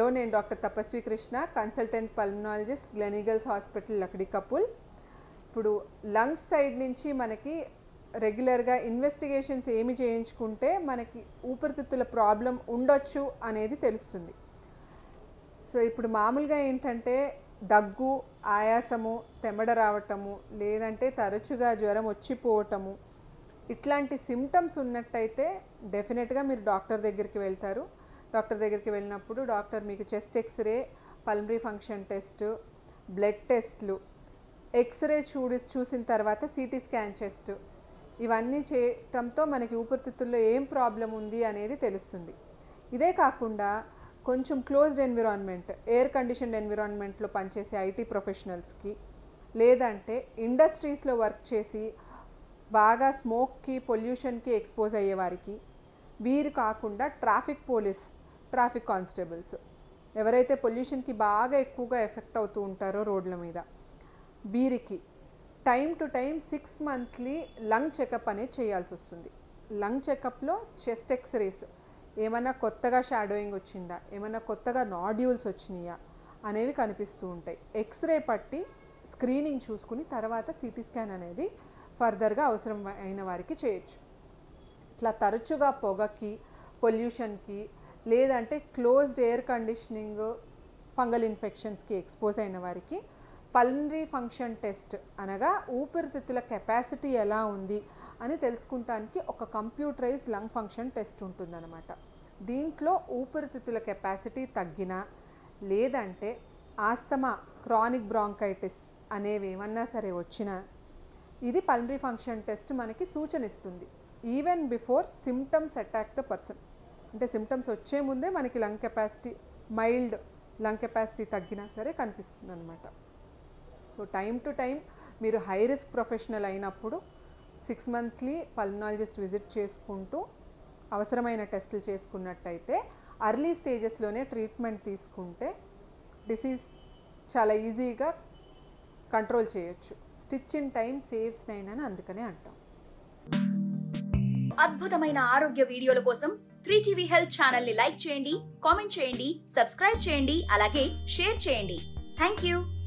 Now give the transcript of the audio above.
నేను doctor Tapaswi Krishna consultant pulmonologist Gleneagles hospital Lakdikapul ఇప్పుడు lungs side నుంచి మనకి రెగ్యులర్గా ఇన్వెస్టిగేషన్స్ ఏమి చేయించుకుంటే మనకి ఊపిరితిత్తుల ప్రాబ్లం ఉండొచ్చు అనేది తెలుస్తుంది సో ఇప్పుడు మామూలుగా ఏంటంటే దగ్గు ఆయాసము తెమ్మడ రావటము లేదంటే తరచుగా జ్వరం వచ్చిపోవటము ఇట్లాంటి సిమ్టమ్స్ ఉన్నట్టయితే డెఫినెట్గా మీరు డాక్టర్ దగ్గరికి వెళ్తారు డాక్టర్ దగ్గరికి వెళ్ళినప్పుడు డాక్టర్ మీకు chest x-ray pulmonary function test blood టెస్ట్లు ఎక్స్రే చూడి చూసిన తర్వాత సిటీ స్కాన్ చెస్ట్ ఇవన్నీ చేయటంతో మనకి ఊపిరితిత్తుల్లో ఏం ప్రాబ్లం ఉంది అనేది తెలుస్తుంది ఇదే కాకుండా కొంచెం క్లోజ్డ్ ఎన్విరాన్మెంట్ ఎయిర్ కండిషన్డ్ ఎన్విరాన్మెంట్లో పనిచేసే ఐటీ ప్రొఫెషనల్స్కి లేదంటే ఇండస్ట్రీస్లో వర్క్ చేసి బాగా స్మోక్కి పొల్యూషన్కి ఎక్స్పోజ్ అయ్యే వారికి వీరు కాకుండా ట్రాఫిక్ పోలీస్ ట్రాఫిక్ కానిస్టేబుల్స్ ఎవరైతే పొల్యూషన్కి బాగా ఎక్కువగా ఎఫెక్ట్ అవుతూ ఉంటారో రోడ్ల మీద వీరికి time to time six monthly lung checkup అనేది చేయాల్సి వస్తుంది లంగ్ చెకప్లో చెస్ట్ ఎక్స్రేస్ ఏమైనా కొత్తగా షాడోయింగ్ వచ్చిందా ఏమైనా కొత్తగా నాడ్యూల్స్ వచ్చినాయా అనేవి కనిపిస్తూ ఉంటాయి ఎక్స్రే పట్టి స్క్రీనింగ్ చూసుకుని తర్వాత సిటీ స్కాన్ అనేది ఫర్దర్గా అవసరం అయిన వారికి చేయొచ్చు ఇట్లా తరచుగా పొగకి పొల్యూషన్కి లేదంటే క్లోజ్డ్ ఎయిర్ కండిషనింగ్ ఫంగల్ ఇన్ఫెక్షన్స్కి ఎక్స్పోజ్ అయిన వారికి పల్మరీ ఫంక్షన్ టెస్ట్ అనగా ఊపిరితిత్తుల కెపాసిటీ ఎలా ఉంది అని తెలుసుకుంటానికి ఒక కంప్యూటరైజ్ లంగ్ ఫంక్షన్ టెస్ట్ ఉంటుందన్నమాట దీంట్లో ఊపిరితిత్తుల కెపాసిటీ తగ్గినా లేదంటే ఆస్తమా క్రానిక్ బ్రాంకైటిస్ అనేవి ఏమన్నా సరే వచ్చినా ఇది పల్మరీ ఫంక్షన్ టెస్ట్ మనకి సూచన ఇస్తుంది even before symptoms attack the person అంటే సిమ్టమ్స్ వచ్చే ముందే మనకి lung capacity mild lung capacity తగ్గినా సరే కనిపిస్తుంది అనమాట సో టైం టు టైం మీరు హై రిస్క్ ప్రొఫెషనల్ అయినప్పుడు సిక్స్ మంత్లీ పల్మనాలజిస్ట్ విజిట్ చేసుకుంటూ అవసరమైన టెస్టులు చేసుకున్నట్టయితే అర్లీ స్టేజెస్లోనే ట్రీట్మెంట్ తీసుకుంటే డిసీజ్ చాలా ఈజీగా కంట్రోల్ చేయొచ్చు stitch in time saves nine అని అందుకనే అంటాం అద్భుతమైన ఆరోగ్య వీడియోల కోసం త్రీ టీవీ హెల్త్ ఛానల్ ని లైక్ చేయండి కామెంట్ చేయండి సబ్స్క్రైబ్ చేయండి అలాగే షేర్ చేయండి థ్యాంక్ యూ